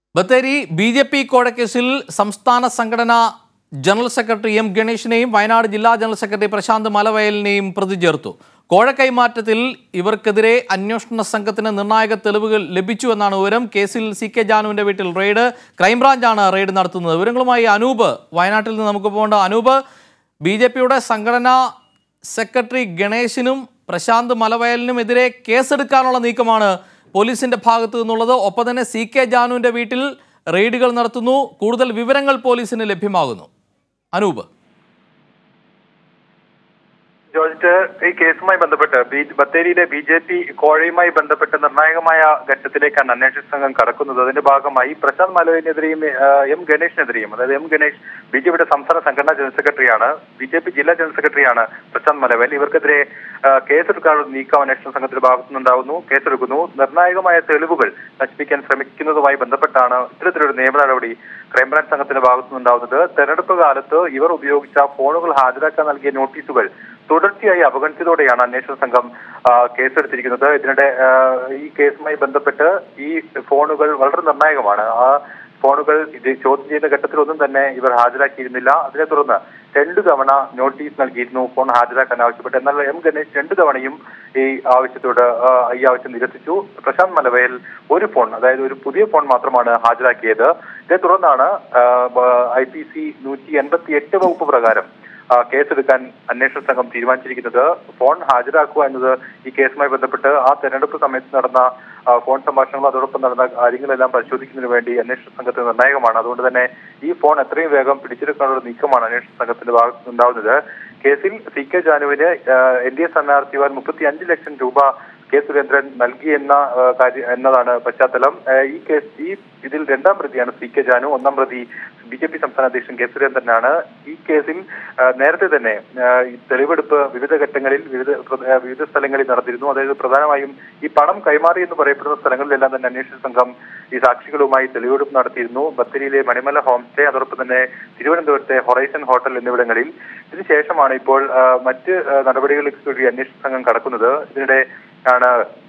Bathery B J P കോഴക്കേസിൽ സംസ്ഥാന സംഘടന ജനറൽ സെക്രട്ടറി എം ഗണേഷിനെയും വയനാട് ജില്ലാ ജനറൽ സെക്രട്ടറി പ്രശാന്ത് മലവയലിനെയും പ്രതി ചേർത്തു കോഴ കൈമാറ്റത്തിൽ ഇവർക്കെതിരെ അന്വേഷണ സംഘത്തിന് നിർണായക തെളിവുകൾ ലഭിച്ചു എന്നാണ് വിവരം കേസിൽ സി കെ ജാനുവിന്റെ വീട്ടിൽ റെയ്ഡ് ക്രൈംബ്രാഞ്ചാണ് റെയ്ഡ് നടത്തുന്നത് വിവരങ്ങളുമായി അനൂപ് വയനാട്ടിൽ നിന്ന് നമുക്ക് പോകേണ്ട അനൂപ് ബി ജെ പിയുടെ സംഘടനാ സെക്രട്ടറി ഗണേശിനും പ്രശാന്ത് മലവയലിനുമെതിരെ കേസെടുക്കാനുള്ള നീക്കമാണ് പോലീസിന്റെ ഭാഗത്തു നിന്നുള്ളത് ഒപ്പം തന്നെ സി കെ ജാനുവിന്റെ വീട്ടിൽ റെയ്ഡുകൾ നടത്തുന്നു കൂടുതൽ വിവരങ്ങൾ പോലീസിന് ലഭ്യമാകുന്നു അനൂപ് ജോർജ് ഈ കേസുമായി ബന്ധപ്പെട്ട് ബി ബത്തേരിയിലെ ബി ജെ പി കോഴയുമായി ബന്ധപ്പെട്ട് നിർണായകമായ ഘട്ടത്തിലേക്കാണ് അന്വേഷണ സംഘം കടക്കുന്നത് അതിന്റെ ഭാഗമായി പ്രശാന്ത് മലവിനെതിരെയും എം ഗണേഷിനെതിരെയും അതായത് എം ഗണേഷ് ബി ജെ പിയുടെ സംസ്ഥാന സംഘടനാ ജനറൽ സെക്രട്ടറിയാണ് ബി ജെ പി ജില്ലാ ജനറൽ സെക്രട്ടറിയാണ് പ്രശാന്ത് മലവേൽ ഇവർക്കെതിരെ ആ, കേസെടുക്കാനുള്ള നീക്കം അന്വേഷണ സംഘത്തിന്റെ ഭാഗത്തുനിന്നുണ്ടാകുന്നു കേസെടുക്കുന്നു നിർണായകമായ തെളിവുകൾ നശിപ്പിക്കാൻ ശ്രമിക്കുന്നതുമായി ബന്ധപ്പെട്ടാണ് ഇത്തരത്തിലൊരു നിയമ നടപടി ക്രൈംബ്രാഞ്ച് സംഘത്തിന്റെ ഭാഗത്തുനിന്നുണ്ടാവുന്നത് തെരഞ്ഞെടുപ്പ് കാലത്ത് ഇവർ ഉപയോഗിച്ച ഫോണുകൾ ഹാജരാക്കാൻ നൽകിയ നോട്ടീസുകൾ തുടർച്ചയായി അവഗണിച്ചതോടെയാണ് അന്വേഷണ സംഘം ആ, കേസെടുത്തിരിക്കുന്നത് ഇതിനിടെ ആ, ഈ കേസുമായി ബന്ധപ്പെട്ട് ഈ ഫോണുകൾ വളരെ നിർണായകമാണ് ആ ഫോണുകൾ ഇത് ചോദ്യം ചെയ്യുന്ന ഘട്ടത്തിലൊന്നും തന്നെ ഇവർ ഹാജരാക്കിയിരുന്നില്ല അതിനെ തുടർന്ന് രണ്ടു തവണ നോട്ടീസ് നൽകിയിരുന്നു ഫോൺ ഹാജരാക്കാൻ ആവശ്യപ്പെട്ട് എന്നാൽ എം ഗണേഷ് രണ്ടു തവണയും ഈ ആവശ്യത്തോട് ആ, ഈ ആവശ്യം നിരസിച്ചു പ്രശാന്ത് മലവയൽ ഒരു ഫോൺ അതായത് ഒരു പുതിയ ഫോൺ മാത്രമാണ് ഹാജരാക്കിയത് ഇതേ തുടർന്നാണ് ഐ പി സി നൂറ്റി എൺപത്തി എട്ട് വകുപ്പ് പ്രകാരം ആ, കേസെടുക്കാൻ അന്വേഷണ സംഘം തീരുമാനിച്ചിരിക്കുന്നത് ഫോൺ ഹാജരാക്കുക എന്നത് ഈ കേസുമായി ബന്ധപ്പെട്ട് ആ തെരഞ്ഞെടുപ്പ് സമയത്ത് നടന്ന ആ, ഫോൺ സംഭാഷണങ്ങൾ അതോടൊപ്പം നടന്ന കാര്യങ്ങളെല്ലാം പരിശോധിക്കുന്നതിന് വേണ്ടി അന്വേഷണ സംഘത്തിന് നിർണായകമാണ് അതുകൊണ്ട് തന്നെ ഈ ഫോൺ എത്രയും വേഗം പിടിച്ചെടുക്കാനുള്ള നീക്കമാണ് അന്വേഷണ സംഘത്തിന്റെ ഭാഗത്ത് ഉണ്ടാവുന്നത് കേസിൽ സി കെ ജാനുവിന് എൻ ഡി എ സ്ഥാനാർത്ഥിവാൻ മുപ്പത്തി അഞ്ച് ലക്ഷം രൂപ കെ സുരേന്ദ്രൻ നൽകി എന്ന ആ, കാര്യം എന്നതാണ് പശ്ചാത്തലം ആ, ഈ കേസ് ഈ ഇതിൽ രണ്ടാം പ്രതിയാണ് സി കെ ജാനു ഒന്നാം പ്രതി ബി ജെ പി സംസ്ഥാന അധ്യക്ഷൻ കെ സുരേന്ദ്രനാണ് ഈ കേസിൽ ആ, നേരത്തെ തന്നെ ആ, ഈ തെളിവെടുപ്പ് വിവിധ ഘട്ടങ്ങളിൽ വിവിധ പ്ര- ആ, വിവിധ സ്ഥലങ്ങളിൽ നടന്നിരുന്നു അതായത് പ്രധാനമായും ഈ പണം കൈമാറി എന്ന് പറയപ്പെടുന്ന സ്ഥലങ്ങളിലെല്ലാം തന്നെ അന്വേഷണ സംഘം ഈ സാക്ഷികളുമായി തെളിവെടുപ്പ് നടത്തിയിരുന്നു ബത്തേരിയിലെ മണിമല ഹോം സ്റ്റേ അതോടൊപ്പം തന്നെ തിരുവനന്തപുരത്തെ ഹൊറൈസൺ ഹോട്ടൽ എന്നിവിടങ്ങളിൽ ഇതിനുശേഷമാണ് ഇപ്പോൾ ആ, മറ്റ് ആ, നടപടികളിലേക്ക് കൂടി അന്വേഷണ സംഘം കടക്കുന്നത് ഇതിനിടെ ആണ്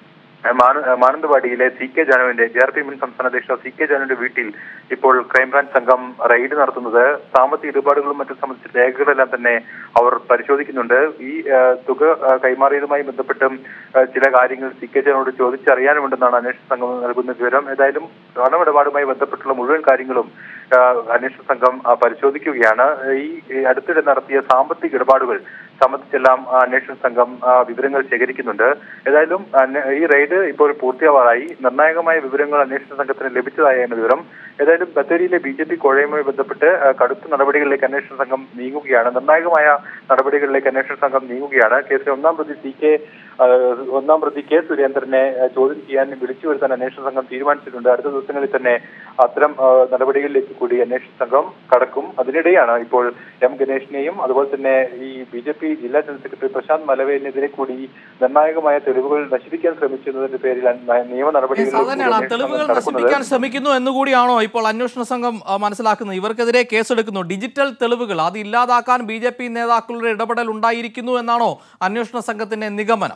മാന- മാനന്തവാടിയിലെ സി കെ ജാനുവിന്റെ ജെ ആർ പി മുൻ സംസ്ഥാന അധ്യക്ഷ സി കെ ജാനുവിന്റെ വീട്ടിൽ ഇപ്പോൾ ക്രൈംബ്രാഞ്ച് സംഘം റെയ്ഡ് നടത്തുന്നത് സാമ്പത്തിക ഇടപാടുകളും മറ്റും സംബന്ധിച്ച രേഖകളെല്ലാം തന്നെ അവർ പരിശോധിക്കുന്നുണ്ട് ഈ ആ, തുക ആ, കൈമാറിയതുമായി ബന്ധപ്പെട്ടും ആ, ചില കാര്യങ്ങൾ സി കെ ജാനോട് ചോദിച്ചറിയാനുമുണ്ടെന്നാണ് അന്വേഷണ സംഘം നൽകുന്ന വിവരം ഏതായാലും പണമിടപാടുമായി ബന്ധപ്പെട്ടുള്ള മുഴുവൻ കാര്യങ്ങളും ആ, അന്വേഷണ സംഘം ആ, പരിശോധിക്കുകയാണ് ഈ ഈ അടുത്തിടെ നടത്തിയ സാമ്പത്തിക ഇടപാടുകൾ സംബന്ധിച്ചെല്ലാം ആ, അന്വേഷണ സംഘം ആ, വിവരങ്ങൾ ശേഖരിക്കുന്നുണ്ട് ഏതായാലും അന്വേ- ഈ റെയ്ഡ് ഇപ്പോൾ പൂർത്തിയാവാറായി നിർണായകമായ വിവരങ്ങൾ അന്വേഷണ സംഘത്തിന് ലഭിച്ചതായാണ് വിവരം ഏതായാലും ബത്തേരിയിലെ ബി ജെ പി കോഴയുമായി ബന്ധപ്പെട്ട് ആ, കടുത്ത നടപടികളിലേക്ക് അന്വേഷണ സംഘം നീങ്ങുകയാണ് നിർണായകമായ നടപടികളിലേക്ക് അന്വേഷണ സംഘം നീങ്ങുകയാണ് കേസിലെ ഒന്നാം പ്രതി സി കെ ആ, ഒന്നാം പ്രതി കെ സുരേന്ദ്രനെ ആ, ചോദ്യം ചെയ്യാൻ വിളിച്ചു വരുത്താൻ അന്വേഷണ സംഘം തീരുമാനിച്ചിട്ടുണ്ട് അടുത്ത ദിവസങ്ങളിൽ തന്നെ അത്തരം ആ, നടപടികളിലേക്ക് കൂടി അന്വേഷണ സംഘം കടക്കും അതിനിടെയാണ് ഇപ്പോൾ എം ഗണേഷിനെയും അതുപോലെ തന്നെ ഈ ബി ജെ പി ജില്ലാ ജനറൽ സെക്രട്ടറി പ്രശാന്ത് മലവേലിനെതിരെ കൂടി നിർണായകമായ തെളിവുകൾ നശിപ്പിക്കാൻ ശ്രമിച്ചതിന്റെ പേരിൽ അൻ- നിയമ Yes, നടപടികളിലേക്ക് അതുതന്നെയാണ് ആ അന്വേഷണ തെളിവുകൾ സംഘം കടക്കുന്നത് നശിപ്പിക്കാൻ ശ്രമിക്കുന്നു എന്നുകൂടിയാണോ ഇപ്പോൾ അന്വേഷണ സംഘം ആ, മനസ്സിലാക്കുന്നത് ഇവർക്കെതിരെ കേസെടുക്കുന്നു ഡിജിറ്റൽ തെളിവുകൾ അത് ഇല്ലാതാക്കാൻ ബി ജെ പി നേതാക്കളുടെ ഇടപെടൽ ഉണ്ടായിരിക്കുന്നു എന്നാണോ അന്വേഷണ സംഘത്തിന്റെ നിഗമനം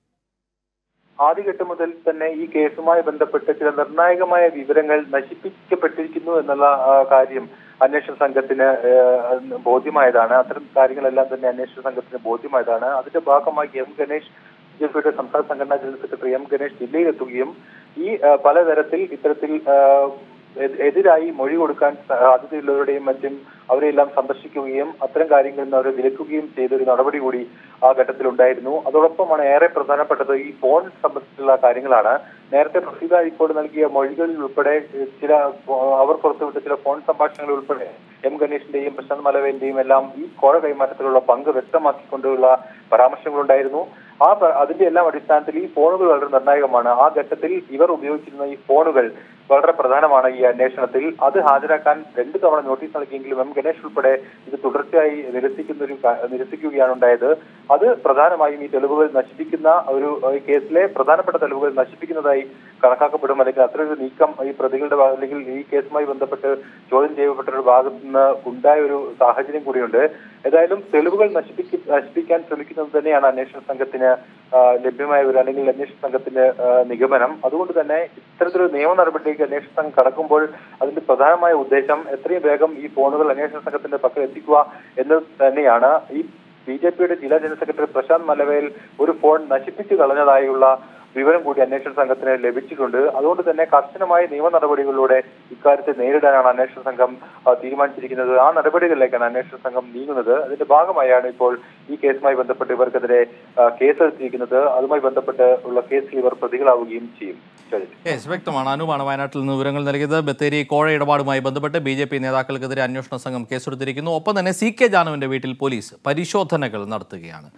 ആദ്യഘട്ടം മുതൽ തന്നെ ഈ കേസുമായി ബന്ധപ്പെട്ട് ചില നിർണായകമായ വിവരങ്ങൾ നശിപ്പിക്കപ്പെട്ടിരിക്കുന്നു എന്നുള്ള ആ, കാര്യം അന്വേഷണ സംഘത്തിന് ആ, ബോധ്യമായതാണ് അത്തരം കാര്യങ്ങളെല്ലാം തന്നെ അന്വേഷണ സംഘത്തിന് ബോധ്യമായതാണ് അതിന്റെ ഭാഗമായി എം ഗണേഷ് ബി ജെ പിയുടെ സംസ്ഥാന സംഘടനാ ജനറൽ സെക്രട്ടറി എം ഗണേഷ് ജില്ലയിലെത്തുകയും ഈ ആ, പലതരത്തിൽ ഇത്തരത്തിൽ ആ, എതി- എതിരായി മൊഴി കൊടുക്കാൻ സാധ്യതയുള്ളവരുടെയും മറ്റും അവരെല്ലാം സന്ദർശിക്കുകയും അത്തരം കാര്യങ്ങളിൽ നിന്ന് അവരെ വിലക്കുകയും ചെയ്ത ഒരു നടപടി കൂടി ആ ഘട്ടത്തിൽ ഉണ്ടായിരുന്നു അതോടൊപ്പമാണ് ഏറെ പ്രധാനപ്പെട്ടത് ഈ ഫോൺ സംബന്ധിച്ചുള്ള കാര്യങ്ങളാണ് നേരത്തെ പ്രസീത ഹൈക്കോടതി നൽകിയ മൊഴികളിൽ ഉൾപ്പെടെ ഏഹ്, ചില ഫോ- അവർ പുറത്തുവിട്ട ചില ഫോൺ സംഭാഷണങ്ങൾ ഉൾപ്പെടെ എം ഗണേഷിന്റെയും പ്രശാന്ത് മലവേന്റെയും എല്ലാം ഈ കോഴ കൈമാറ്റത്തിലുള്ള പങ്ക് വ്യക്തമാക്കിക്കൊണ്ടുള്ള പരാമർശങ്ങളുണ്ടായിരുന്നു ആ പ- അതിന്റെ എല്ലാം അടിസ്ഥാനത്തിൽ ഈ ഫോണുകൾ വളരെ നിർണായകമാണ് ആ ഘട്ടത്തിൽ ഇവർ ഉപയോഗിച്ചിരുന്ന ഈ ഫോണുകൾ വളരെ പ്രധാനമാണ് ഈ അന്വേഷണത്തിൽ അത് ഹാജരാക്കാൻ രണ്ടു തവണ നോട്ടീസ് നൽകിയെങ്കിലും എം ഗണേഷ് ഉൾപ്പെടെ ഇത് തുടർച്ചയായി നിരസിക്കുന്ന ഒരു ക- നിരസിക്കുകയാണ് ഉണ്ടായത് അത് പ്രധാനമായും ഈ തെളിവുകൾ നശിപ്പിക്കുന്ന ഒരു ഈ കേസിലെ പ്രധാനപ്പെട്ട തെളിവുകൾ നശിപ്പിക്കുന്നതായി കണക്കാക്കപ്പെടും അല്ലെങ്കിൽ അത്തരമൊരു നീക്കം ഈ പ്രതികളുടെ ഭാഗം അല്ലെങ്കിൽ ഈ കേസുമായി ബന്ധപ്പെട്ട് ചോദ്യം ചെയ്യപ്പെട്ടവരുടെ ഭാഗത്ത് നിന്ന് ഉണ്ടായ ഒരു സാഹചര്യം കൂടിയുണ്ട് ഏതായാലും തെളിവുകൾ നശിപ്പിക്ക നശിപ്പിക്കാൻ ശ്രമിക്കുന്നത് തന്നെയാണ് അന്വേഷണ സംഘത്തിന് ആ, ആ, ലഭ്യമായ ഒരു അല്ലെങ്കിൽ അന്വേഷണ സംഘത്തിന്റെ ആ, നിഗമനം അതുകൊണ്ട് തന്നെ ഇത്തരത്തിലൊരു നിയമ നടപടിയിലേക്ക് അന്വേഷണ സംഘം കടക്കുമ്പോൾ അതിന്റെ പ്രധാനമായ ഉദ്ദേശം എത്രയും വേഗം ഈ ഫോണുകൾ അന്വേഷണ സംഘത്തിന്റെ പക്കൽ എത്തിക്കുക എന്ന് തന്നെയാണ് ഈ ബി ജെ പിയുടെ ജില്ലാ ജനറൽ സെക്രട്ടറി പ്രശാന്ത് മലവേൽ ഒരു ഫോൺ നശിപ്പിച്ചു കളഞ്ഞതായുള്ള വിവരം കൂടി അന്വേഷണ സംഘത്തിന് ലഭിച്ചിട്ടുണ്ട് അതുകൊണ്ട് തന്നെ കർശനമായ നിയമ നടപടികളിലൂടെ ഇക്കാര്യത്തെ നേരിടാനാണ് അന്വേഷണ സംഘം ആ, തീരുമാനിച്ചിരിക്കുന്നത് ആ നടപടികളിലേക്കാണ് അന്വേഷണ സംഘം നീങ്ങുന്നത് അതിന്റെ ഭാഗമായാണ് ഇപ്പോൾ ഈ കേസുമായി ബന്ധപ്പെട്ട് ഇവർക്കെതിരെ ആ, കേസെടുത്തിരിക്കുന്നത് അതുമായി ബന്ധപ്പെട്ട് ഉള്ള കേസിൽ ഇവർ പ്രതികളാവുകയും ചെയ്യും ശരി യെസ് വ്യക്തമാണ് അനുവാണ് വയനാട്ടിൽ നിന്ന് വിവരങ്ങൾ നൽകിയത് ബത്തേരി കോഴ ഇടപാടുമായി ബന്ധപ്പെട്ട് ബി ജെ പി നേതാക്കൾക്കെതിരെ അന്വേഷണ സംഘം കേസെടുത്തിരിക്കുന്നു ഒപ്പം തന്നെ സി കെ ജാനുവിന്റെ വീട്ടിൽ പോലീസ് പരിശോധനകൾ നടത്തുകയാണ്